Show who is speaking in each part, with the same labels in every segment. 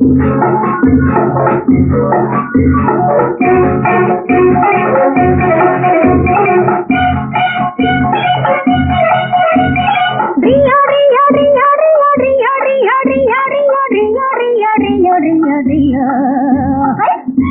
Speaker 1: Rio Rio Rio Rio Rio Rio Rio Rio Rio Rio Rio Rio Rio hi!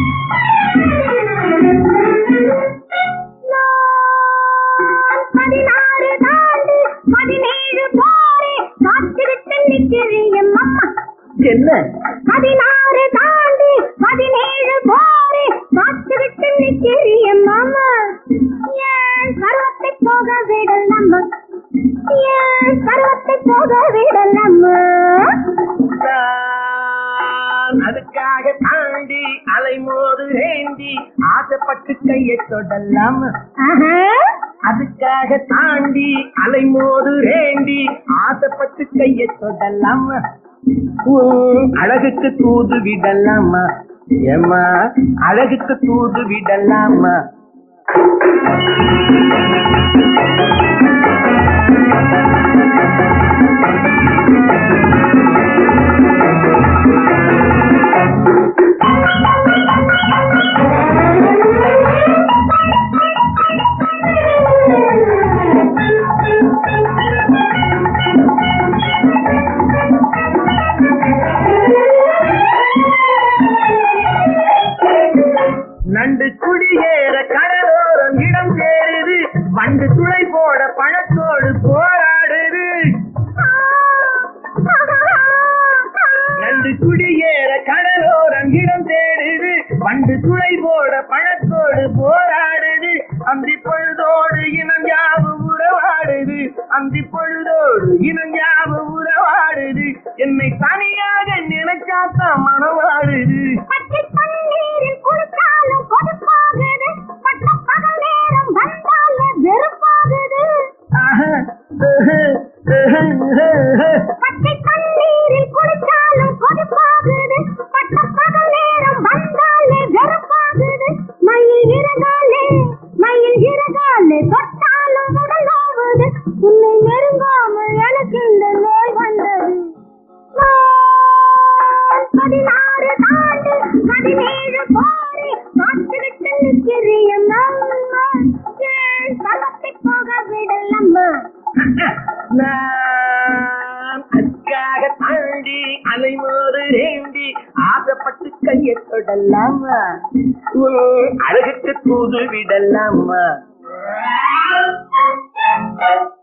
Speaker 1: நான் பதினாறு தாண்டு பதினேழு போரே காத்துக்கிட்டு நிக்கிறேன் அம்மா
Speaker 2: என்ன
Speaker 1: பதினாறு தாண்டி பதினேழு போரே காத்துக்கிட்டு நிக்கிறேன் மாமா ஏன் பருவத்தை போக விடல் நம்ம ஏன் பருவத்தை போக விடல் நம்ம
Speaker 2: நான் அதுக்காக தாண்டி அலைமோது வேண்டி ஆசைப்பட்டு கையை தொடலாம்
Speaker 1: ஆஹா.
Speaker 2: அதுக்காக தாண்டி அலைமோது வேண்டி ஆசைப்பட்டு கையை தொடலாம் உன் அழகுக்கு தூது விடலாமா ஏமா அழகுக்கு தூது விடலாமா நண்டு குடியேற கடலோரம் இடம் சேருது வண்டு துளை போட பழத்தோடு போராடுது நண்டு குடியேற கடலோரம் இடம் தேடுது வண்டு துளை போட பழத்தோடு போராடுது அந்தி பொழுதோடு இனம் யாவும் உறவாடுது அந்தி பொழுதோடு இனம் யாவும் உறவாடுது என்னை தனியாக நினைச்சாத்தான் மனவாடுது
Speaker 1: பச்சை பன்னீரில் குளித்தாலும் கொதிப்பாகுது பட்ட பகல் நேரம் வந்தாலும் வெறுப்பாகுது பச்சை தண்ணீரில் குளித்தாலும் கொதிப்பாகுது பட்ட பகல் நேரம் வந்தாலே வெறுப்பாகுது மயில் இறகாலே மயில் இறகாலே தொட்டாலும் உடல் நோவுது உன்னை நெருங்காமல் எனக்கு இந்த நோய் வந்தது நான் பதினாறு தாண்டு பதினேழு போரே காத்துக்கிட்டு நிற்கிறேன் ஏன் பலத்தை போக விடலம்மா
Speaker 2: நான் அதுக்காக தாண்டி அலைமோது ரேண்டி ஆசைப்பட்டு கையை தொடலாமா உன் அழகுக்கு தூது விடலாமா